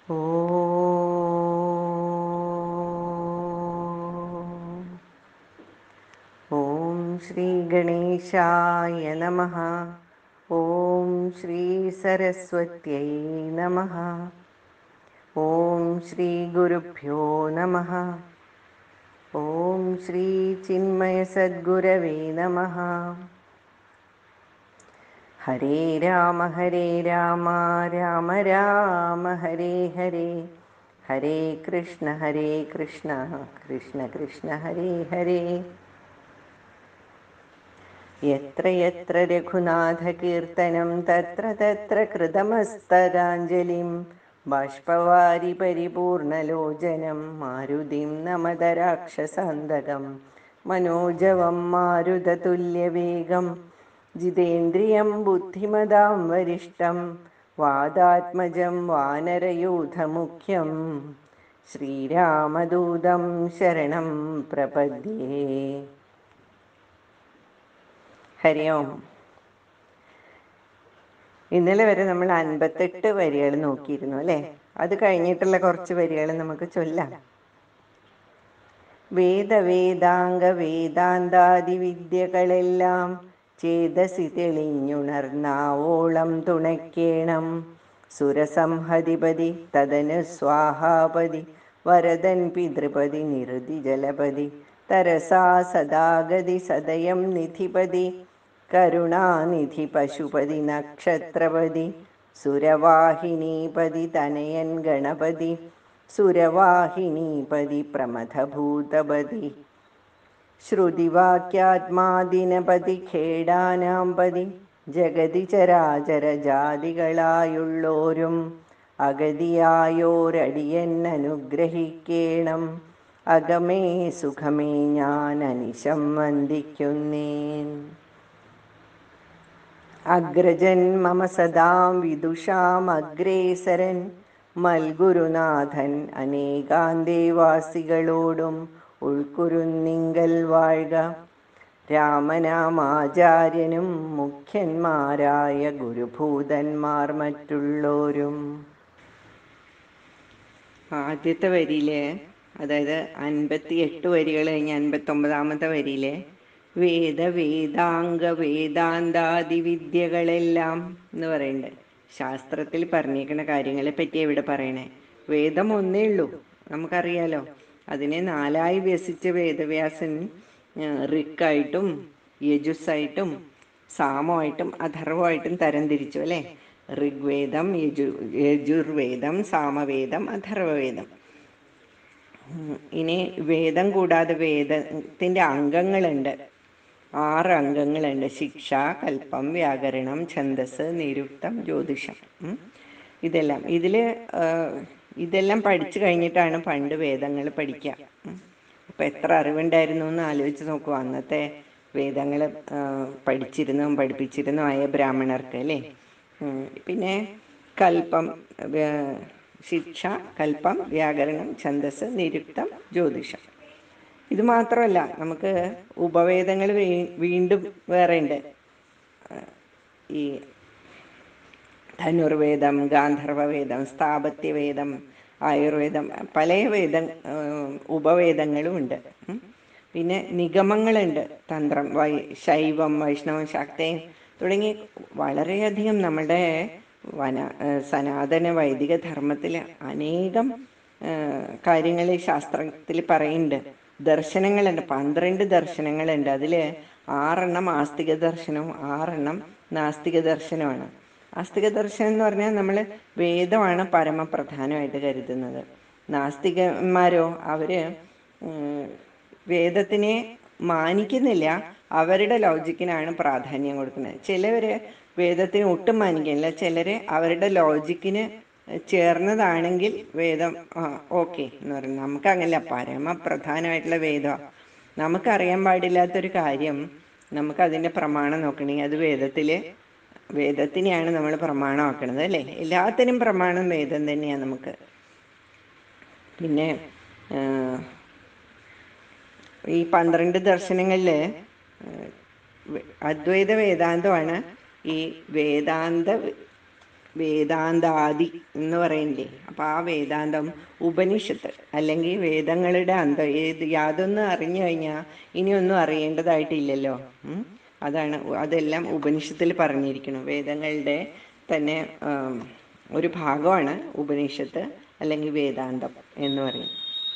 ॐ श्रीगणेशाय नमः ॐ श्रीसरस्वत्यै नमः ॐ श्रीगुरुभ्यो नमः ॐ श्रीचिन्मयसद्गुरवे नमः हरे राम हरे राम राम राम हरे हरे हरे कृष्ण हरे कृष्ण कृष्ण कृष्ण हरे हरे यत्र यत्र रघुनाथकीर्तनं तत्र तत्र कृतमस्तदाञ्जलिं बाष्पवारि परिपूर्णलोचनं मारुतिं नमद राक्षसान्दकं मनोजवं मारुततुल्यवेगं जितेन्द्रियं बुद्धिमदां वरिष्ठं वादात्मजं वानरयूथमुख्यं श्रीरामदूतं शरणं प्रपद्ये ഹരി ഓം ഇന്നലെ വരെ നമ്മൾ അൻപത്തെട്ട് വരികൾ നോക്കിയിരുന്നു അല്ലെ അത് കഴിഞ്ഞിട്ടുള്ള കുറച്ച് വരികൾ നമുക്ക് ചൊല്ലാം വേദവേദാംഗ വേദാന്താദി വിദ്യകളെല്ലാം ചേതസി തെളിഞ്ഞുണർന്നാവോളം തുണയ്ക്കേണം സുരസംഹതിപതി തദനു സ്വാഹാപതി വരദൻ പിതൃപതി നിരുതി ജലപതി തരസാ സദാഗതി സദയം നിധിപതി കരുണാനിധി പശുപതി നക്ഷത്രപതി സുരവാഹിനീപതി തനയൻ ഗണപതി സുരവാഹിനീപതി പ്രമഥഭൂതപതി ശ്രുതിവാക്യാത്മാദിനപതി ഖേടാനാംപതി ജഗതി ചരാചര ജാതികളായുള്ളോരും അഗതിയായോരടിയൻ അനുഗ്രഹിക്കേണം അകമേ സുഖമേ ഞാൻ അനിശം വന്ദിക്കുന്നേൻ അഗ്രജൻ മമ സദാം വിദുഷാം അഗ്രേസരൻ മൽഗുരുനാഥൻ അനേകാന്തേവാസികളോടും ഉൾക്കുരുന്നിങ്കൽ വാഴ്ക രാമനാമാചാര്യനും മുഖ്യന്മാരായ ഗുരുഭൂതന്മാർ മറ്റുള്ളോരും ആദ്യത്തെ വരിയില് അതായത് അൻപത്തി എട്ട് വരികൾ കഴിഞ്ഞ് അൻപത്തി ഒമ്പതാമത്തെ വരിയിലെ വേദ വേദാംഗ വേദാന്താദി വിദ്യകളെല്ലാം എന്ന് പറയുന്നുണ്ട് ശാസ്ത്രത്തിൽ പറഞ്ഞേക്കുന്ന കാര്യങ്ങളെ പറ്റി ഇവിടെ പറയണേ വേദം ഒന്നേ ഉള്ളൂ നമുക്കറിയാലോ അതിനെ നാലായി വ്യസിച്ച വേദവ്യാസൻ റിക്കായിട്ടും യജുസ്സായിട്ടും സാമമായിട്ടും അഥർവമായിട്ടും തരംതിരിച്ചു അല്ലെ ഋഗ്വേദം യജു യജുർവേദം സാമവേദം അഥർവവേദം ഇനി വേദം കൂടാതെ വേദത്തിന്റെ അംഗങ്ങളുണ്ട് ആറ് അംഗങ്ങളുണ്ട് ശിക്ഷ കൽപ്പം വ്യാകരണം ഛന്ദസ് നിരുക്തം ജ്യോതിഷം ഇതെല്ലാം ഇതില് ഇതെല്ലാം പഠിച്ചു കഴിഞ്ഞിട്ടാണ് പണ്ട് വേദങ്ങൾ പഠിക്കുക അപ്പൊ എത്ര അറിവുണ്ടായിരുന്നു എന്ന് ആലോചിച്ച് നോക്കൂ അന്നത്തെ വേദങ്ങൾ പഠിച്ചിരുന്നതും പഠിപ്പിച്ചിരുന്നതുമായ ബ്രാഹ്മണർക്ക് അല്ലേ പിന്നെ കൽപ്പം ശിക്ഷ കൽപ്പം വ്യാകരണം ഛന്ദസ് നിരുക്തം ജ്യോതിഷം ഇത് മാത്രമല്ല നമുക്ക് ഉപവേദങ്ങൾ വീണ്ടും വേറെ ഉണ്ട് ഈ ധനുർവേദം ഗാന്ധർവവേദം സ്ഥാപത്യവേദം ആയുർവേദം പല വേദ ഉപവേദങ്ങളും ഉണ്ട് പിന്നെ നിഗമങ്ങളുണ്ട് തന്ത്രം വൈ ശൈവം വൈഷ്ണവം ശാക്തയും തുടങ്ങി വളരെയധികം നമ്മുടെ വന സനാതന വൈദിക ധർമ്മത്തിൽ അനേകം കാര്യങ്ങൾ ശാസ്ത്രത്തിൽ പറയുന്നുണ്ട് ദർശനങ്ങളുണ്ട് പന്ത്രണ്ട് ദർശനങ്ങളുണ്ട് അതിൽ ആറെണ്ണം ആസ്തിക ദർശനവും ആറെണ്ണം നാസ്തിക ദർശനമാണ് ആസ്തിക ദർശനം എന്ന് പറഞ്ഞാൽ നമ്മൾ വേദമാണ് പരമപ്രധാനമായിട്ട് കരുതുന്നത് നാസ്തികന്മാരോ അവര് വേദത്തിനെ മാനിക്കുന്നില്ല അവരുടെ ലോജിക്കിനാണ് പ്രാധാന്യം കൊടുക്കുന്നത് ചിലവര് വേദത്തിന് ഒട്ടും മാനിക്കുന്നില്ല ചിലര് അവരുടെ ലോജിക്കിന് ചേർന്നതാണെങ്കിൽ വേദം ആ ഓക്കെ എന്ന് പറയുന്നത് നമുക്ക് അങ്ങനെയല്ല പരമപ്രധാനമായിട്ടുള്ള വേദം നമുക്കറിയാൻ പാടില്ലാത്തൊരു കാര്യം നമുക്ക് അതിന്റെ പ്രമാണം നോക്കണമെങ്കിൽ അത് വേദത്തില് വേദത്തിനെയാണ് നമ്മൾ പ്രമാണമാക്കണത് അല്ലേ എല്ലാത്തിനും പ്രമാണം വേദം തന്നെയാണ് നമുക്ക് പിന്നെ ഈ പന്ത്രണ്ട് ദർശനങ്ങളില് അദ്വൈത വേദാന്തമാണ് ഈ വേദാന്ത വേദാന്താദി എന്ന് പറയില്ലേ അപ്പൊ ആ വേദാന്തം ഉപനിഷത്ത് അല്ലെങ്കിൽ വേദങ്ങളുടെ അന്തം ഏത് യാതൊന്നും അറിഞ്ഞു കഴിഞ്ഞാൽ ഇനിയൊന്നും അറിയേണ്ടതായിട്ടില്ലല്ലോ ഉം. അതാണ് അതെല്ലാം ഉപനിഷത്തിൽ പറഞ്ഞിരിക്കുന്നു വേദങ്ങളുടെ തന്നെ ആം, ഒരു ഭാഗമാണ് ഉപനിഷത്ത് അല്ലെങ്കിൽ വേദാന്തം എന്ന് പറയും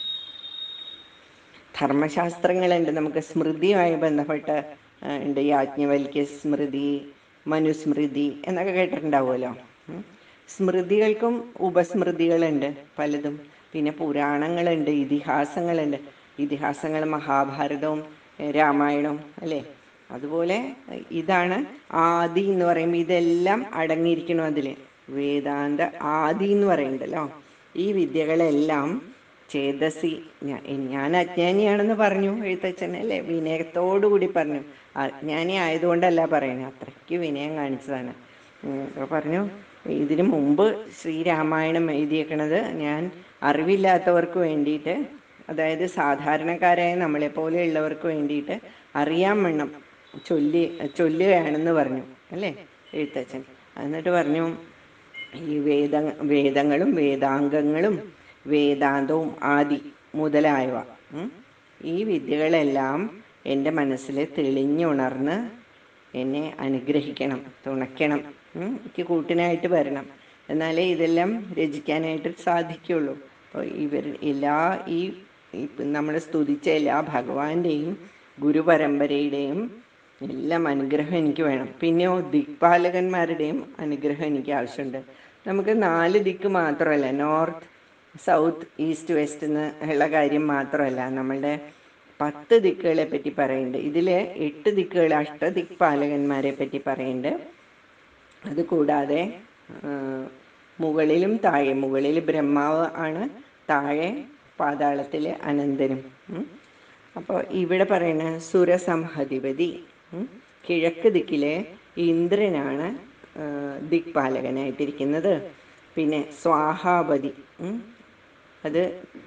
ധർമ്മശാസ്ത്രങ്ങളുണ്ട് നമുക്ക് സ്മൃതിയുമായി ബന്ധപ്പെട്ട് ആ, ഉണ്ട് യാജ്ഞവൽക്യ സ്മൃതി മനുസ്മൃതി എന്നൊക്കെ കേട്ടിട്ടുണ്ടാവുമല്ലോ ഉം. സ്മൃതികൾക്കും ഉപസ്മൃതികളുണ്ട് പലതും പിന്നെ പുരാണങ്ങളുണ്ട് ഇതിഹാസങ്ങളുണ്ട് ഇതിഹാസങ്ങൾ മഹാഭാരതവും ഏ, രാമായണവും അല്ലേ അതുപോലെ ഇതാണ് ആദി എന്ന് പറയുമ്പോൾ ഇതെല്ലാം അടങ്ങിയിരിക്കണം അതില് വേദാന്ത ആദി എന്ന് പറയുന്നുണ്ടല്ലോ ഈ വിദ്യകളെല്ലാം ചേതസി ഞാ- ഞാൻ അജ്ഞാനിയാണെന്ന് പറഞ്ഞു എഴുത്തച്ഛൻ അല്ലേ വിനയത്തോടുകൂടി പറഞ്ഞു അജ്ഞാനി ആയതുകൊണ്ടല്ല പറയുന്നത് അത്രയ്ക്ക് വിനയം കാണിച്ചതാണ് ഉം, അപ്പൊ പറഞ്ഞു ഇതിനു മുമ്പ് ശ്രീരാമായണം എഴുതിയേക്കണത് ഞാൻ അറിവില്ലാത്തവർക്ക് വേണ്ടിയിട്ട് അതായത് സാധാരണക്കാരായ നമ്മളെ പോലെയുള്ളവർക്ക് വേണ്ടിയിട്ട് അറിയാൻ വണ്ണം ചൊല്ലി ചൊല്ലുകയാണെന്ന് പറഞ്ഞു അല്ലേ എഴുത്തച്ഛൻ എന്നിട്ട് പറഞ്ഞു ഈ വേദ വേദങ്ങളും വേദാംഗങ്ങളും വേദാന്തവും ആദി മുതലായവ ഉം, ഈ വിദ്യകളെല്ലാം എൻ്റെ മനസ്സിൽ തെളിഞ്ഞുണർന്ന് എന്നെ അനുഗ്രഹിക്കണം തുണയ്ക്കണം ഉം, എനിക്ക് കൂട്ടിനായിട്ട് വരണം എന്നാലേ ഇതെല്ലാം രചിക്കാനായിട്ട് സാധിക്കുള്ളൂ അപ്പോൾ ഇവർ എല്ലാ ഈ നമ്മൾ സ്തുതിച്ച എല്ലാ ഭഗവാന്റെയും ഗുരുപരമ്പരയുടെയും എല്ലാം അനുഗ്രഹം എനിക്ക് വേണം പിന്നെയോ ദിക്പാലകന്മാരുടെയും അനുഗ്രഹം എനിക്ക് ആവശ്യമുണ്ട് നമുക്ക് നാല് ദിക്ക് മാത്രമല്ല നോർത്ത് സൗത്ത് ഈസ്റ്റ് വെസ്റ്റ് എന്ന് ഉള്ള കാര്യം മാത്രമല്ല നമ്മളുടെ പത്ത് ദിക്കുകളെ പറ്റി പറയുന്നുണ്ട് ഇതിലെ എട്ട് ദിക്കുകൾ അഷ്ടദിക്പാലകന്മാരെ പറ്റി പറയുന്നുണ്ട് അത് കൂടാതെ ആ, മുകളിലും താഴെ മുകളിൽ ബ്രഹ്മാവ് ആണ് താഴെ പാതാളത്തിലെ അനന്തനും ഉം. അപ്പോൾ ഇവിടെ പറയുന്ന സുരസംഹതിപതി ഉം. കിഴക്ക് ദിക്കിലെ ഇന്ദ്രനാണ് ആ, ദിക്പാലകനായിട്ടിരിക്കുന്നത് പിന്നെ സ്വാഹാപതി ഉം. അത്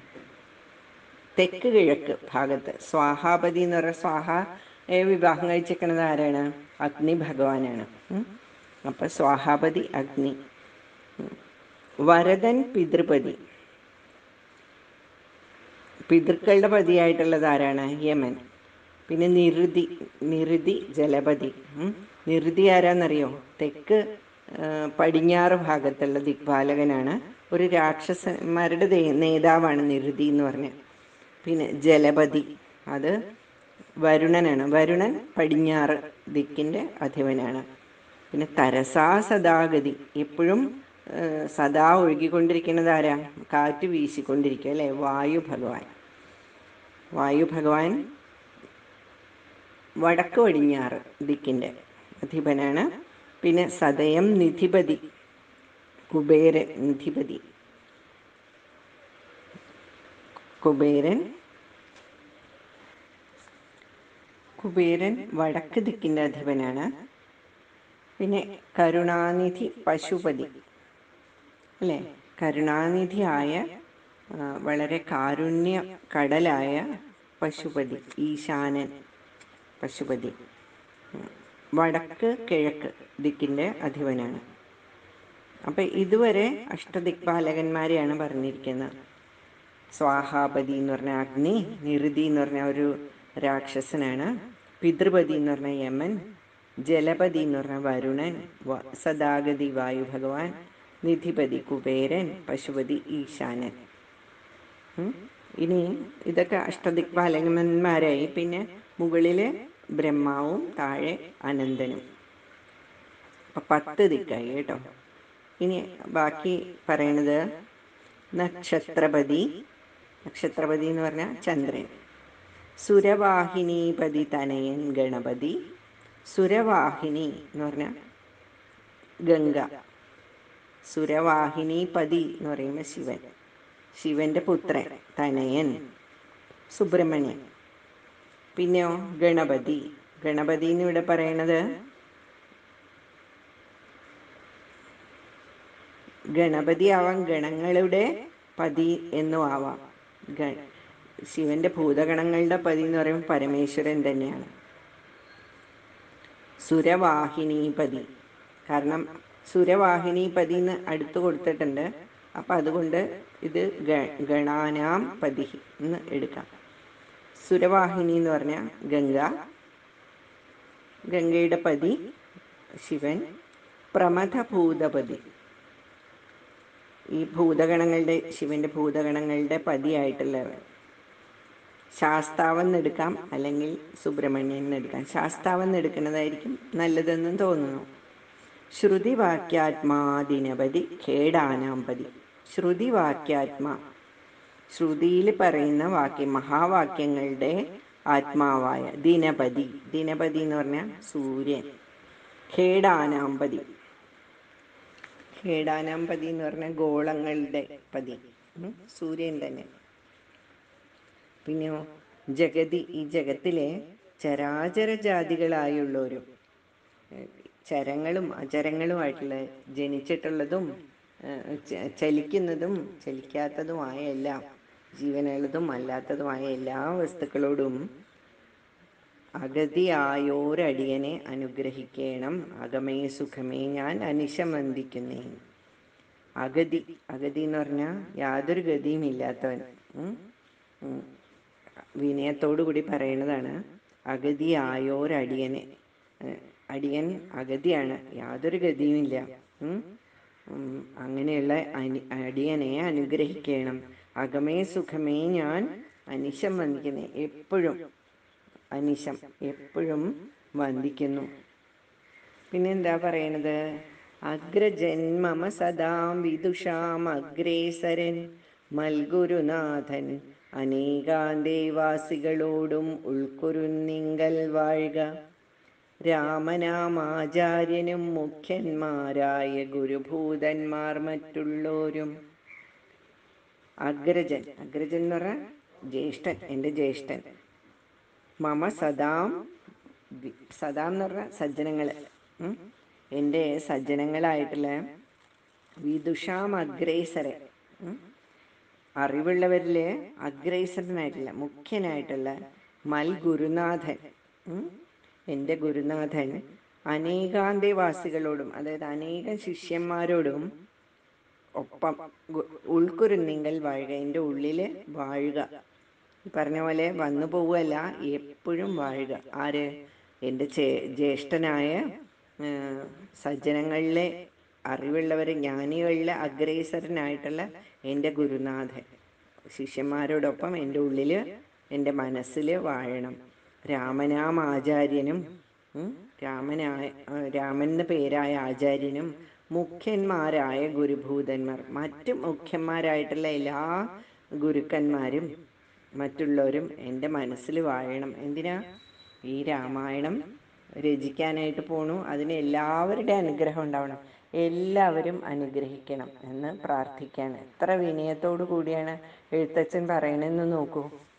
തെക്ക് കിഴക്ക് ഭാഗത്ത് സ്വാഹാപതി എന്ന് പറയുന്ന സ്വാഹ വിവാഹം കഴിച്ചിരിക്കുന്നത് ആരാണ് അഗ്നി ഭഗവാനാണ് ഉം. അപ്പൊ സ്വാഹാപതി അഗ്നി ഉം. വരദൻ പിതൃപതി പിതൃക്കളുടെ പതിയായിട്ടുള്ളത് ആരാണ് യമൻ പിന്നെ നിരുതി നിരുതി ജലപതി ഉം. നിരുതി ആരാന്നറിയോ തെക്ക് ആ, പടിഞ്ഞാറ് ഭാഗത്തുള്ള ദിക്പാലകനാണ് ഒരു രാക്ഷസന്മാരുടെ ദേ- നേതാവാണ് നിരുതി എന്ന് പറഞ്ഞ പിന്നെ ജലപതി അത് വരുണനാണ് വരുണൻ പടിഞ്ഞാറ് ദിക്കിന്റെ അധിപനാണ് പിന്നെ തരസാ സദാഗതി എപ്പോഴും ആ, സദാ ഒഴുകിക്കൊണ്ടിരിക്കുന്നത് ആരാ കാറ്റ് വീശിക്കൊണ്ടിരിക്കുക അല്ലെ വായു ഭഗവാൻ വായു ഭഗവാൻ വടക്ക് പടിഞ്ഞാറ് ദിക്കിന്റെ അധിപനാണ് പിന്നെ സദയം നിധിപതി കുബേരൻ നിധിപതി കുബേരൻ കുബേരൻ വടക്ക് ദിക്കിന്റെ അധിപനാണ് പിന്നെ കരുണാനിധി പശുപതി അല്ലെ കരുണാനിധിയായ ആ, വളരെ കാരുണ്യ കടലായ പശുപതി ഈശാനൻ പശുപതി ഉം. വടക്ക് കിഴക്ക് ദിക്കിന്റെ അധിപനാണ് അപ്പൊ ഇതുവരെ അഷ്ടദിക്പാലകന്മാരെയാണ് പറഞ്ഞിരിക്കുന്നത് സ്വാഹാപതി എന്ന് പറഞ്ഞ അഗ്നി നിരുതി എന്ന് പറഞ്ഞ ഒരു രാക്ഷസനാണ് പിതൃപതി എന്ന് പറഞ്ഞ യമൻ ജലപതി എന്ന് പറഞ്ഞ വരുണൻ വ- സദാഗതി വായു ഭഗവാൻ നിധിപതി കുബേരൻ പശുപതി ഈശാനൻ ഉം. ഇനി ഇതൊക്കെ അഷ്ടദിക്പാലകന്മാരായി പിന്നെ മുകളില് ബ്രഹ്മാവും താഴെ അനന്തനും അപ്പൊ പത്ത് ദിക്കായി കേട്ടോ ഇനി ബാക്കി പറയണത് നക്ഷത്രപതി നക്ഷത്രപതി എന്ന് പറഞ്ഞാൽ ചന്ദ്രൻ സുരവാഹിനീപതി തനയൻ ഗണപതി സുരവാഹിനി എന്ന് പറഞ്ഞാൽ ഗംഗ സുരവാഹിനീപതി എന്ന് പറയുമ്പോൾ ശിവൻ ശിവന്റെ പുത്രൻ തനയൻ സുബ്രഹ്മണ്യൻ പിന്നെയോ ഗണപതി ഗണപതി എന്ന് ഇവിടെ പറയണത് ഗണപതി ആവാം ഗണങ്ങളുടെ പതി എന്നും ആവാം ഗ- ശിവന്റെ ഭൂതഗണങ്ങളുടെ പതി എന്ന് പറയുമ്പോൾ പരമേശ്വരൻ തന്നെയാണ് സുരവാഹിനീപതി കാരണം സുരവാഹിനി പതി എന്ന് അടുത്ത് കൊടുത്തിട്ടുണ്ട് അപ്പം അതുകൊണ്ട് ഇത് ഗ- ഗണാനാം പതി എന്ന് എടുക്കാം സുരവാഹിനി എന്ന് പറഞ്ഞാൽ ഗംഗ ഗംഗയുടെ പതി ശിവൻ പ്രമഥഭൂതപതി ഈ ഭൂതഗണങ്ങളുടെ ശിവന്റെ ഭൂതഗണങ്ങളുടെ പതിയായിട്ടുള്ളവൻ ശാസ്താവെന്ന് എടുക്കാം അല്ലെങ്കിൽ സുബ്രഹ്മണ്യൻ എന്ന് എടുക്കാം ശാസ്താവെന്ന് എടുക്കുന്നതായിരിക്കും നല്ലതെന്നും തോന്നുന്നു ശ്രുതിവാക്യാത്മാദിനപതി ഖേടാനാംപതി ശ്രുതിവാക്യാത്മാ ശ്രുതിയിൽ പറയുന്ന വാക്യം മഹാവാക്യങ്ങളുടെ ആത്മാവായ ദിനപതി ദിനപതി എന്ന് പറഞ്ഞാൽ സൂര്യൻ ഖേടാനാംപതി ഖേടാനാംപതി എന്ന് പറഞ്ഞാൽ ഗോളങ്ങളുടെ പതി ഉം, സൂര്യൻ തന്നെ പിന്നെയോ ജഗതി ഈ ജഗത്തിലെ ചരാചര ജാതികളായുള്ളവരും ഏഹ്, ചരങ്ങളും അചരങ്ങളുമായിട്ടുള്ള ജനിച്ചിട്ടുള്ളതും ഏഹ്, ച- ചലിക്കുന്നതും ചലിക്കാത്തതുമായ എല്ലാം ജീവനുള്ളതും അല്ലാത്തതുമായ എല്ലാ വസ്തുക്കളോടും അഗതിയായോരടിയനെ അനുഗ്രഹിക്കണം അകമേ സുഖമേ ഞാൻ അനിശം വന്ദിക്കുന്നേ അഗതി അഗതി എന്ന് പറഞ്ഞാൽ യാതൊരു ഗതിയും ഇല്ലാത്തവൻ ഉം. ഉം. വിനയത്തോടു കൂടി പറയുന്നതാണ് അഗതിയായോരടിയനെ ഏഹ്, അടിയൻ അഗതിയാണ് യാതൊരു ഗതിയുമില്ല ഉം. ഉം. അങ്ങനെയുള്ള അനി അടിയനെ അനുഗ്രഹിക്കണം അകമേ സുഖമേ ഞാൻ അനിശം വന്ദിക്കുന്നേ എപ്പോഴും അനിശം എപ്പോഴും വന്ദിക്കുന്നു പിന്നെന്താ പറയണത് അഗ്രജന്മമ സദാം വിദുഷാം അഗ്രേസരൻ മൽഗുരുനാഥൻ അനേകാന്തേവാസികളോടും ഉൾക്കുരുന്നിങ്കൽ വാഴുക രാമനാമാചാര്യനും മുഖ്യന്മാരായ ഗുരുഭൂതന്മാർ മറ്റുള്ളോരും അഗ്രജൻ അഗ്രജൻ എന്ന് പറഞ്ഞാൽ ജ്യേഷ്ഠൻ എൻ്റെ ജ്യേഷ്ഠൻ മമ സദാം വി- സദാം എന്ന് പറഞ്ഞാൽ സജ്ജനങ്ങള് ഉം. എൻ്റെ സജ്ജനങ്ങളായിട്ടുള്ള വിദുഷാം അഗ്രേസരെ ഉം. അറിവുള്ളവരില് അഗ്രേസരനായിട്ടുള്ള മുഖ്യനായിട്ടുള്ള മൽ ഗുരുനാഥൻ ഉം. എൻ്റെ ഗുരുനാഥൻ അനേകാന്തേവാസികളോടും അതായത് അനേകം ശിഷ്യന്മാരോടും ഒപ്പം ഗു- ഉൾക്കുരുന്നിങ്കൽ വാഴുക എൻ്റെ ഉള്ളില് വാഴുക ഈ പറഞ്ഞ പോലെ വന്നു പോവുകയല്ല എപ്പോഴും വാഴുക ആര് എൻ്റെ ചേ- ജ്യേഷ്ഠനായ ആ, സജ്ജനങ്ങളിലെ അറിവുള്ളവരെ ജ്ഞാനികളിലെ അഗ്രേസരനായിട്ടുള്ള എൻ്റെ ഗുരുനാഥൻ ശിഷ്യന്മാരോടൊപ്പം എൻ്റെ ഉള്ളിൽ എൻ്റെ മനസ്സിൽ വാഴണം രാമനാം ആചാര്യനും ഉം, രാമനായ ആ, രാമൻ എന്ന പേരായ ആചാര്യനും മുഖ്യന്മാരായ ഗുരുഭൂതന്മാർ മറ്റു മുഖ്യന്മാരായിട്ടുള്ള എല്ലാ ഗുരുക്കന്മാരും മറ്റുള്ളവരും എൻ്റെ മനസ്സിൽ വാഴണം എന്തിനാ ഈ രാമായണം രചിക്കാനായിട്ട് പോണു അതിന് എല്ലാവരുടെ അനുഗ്രഹം ഉണ്ടാവണം എല്ലാവരും അനുഗ്രഹിക്കണം എന്ന് പ്രാർത്ഥിക്കുകയാണ് എത്ര വിനയത്തോടു കൂടിയാണ് എഴുത്തച്ഛൻ പറയണെന്ന് നോക്കൂ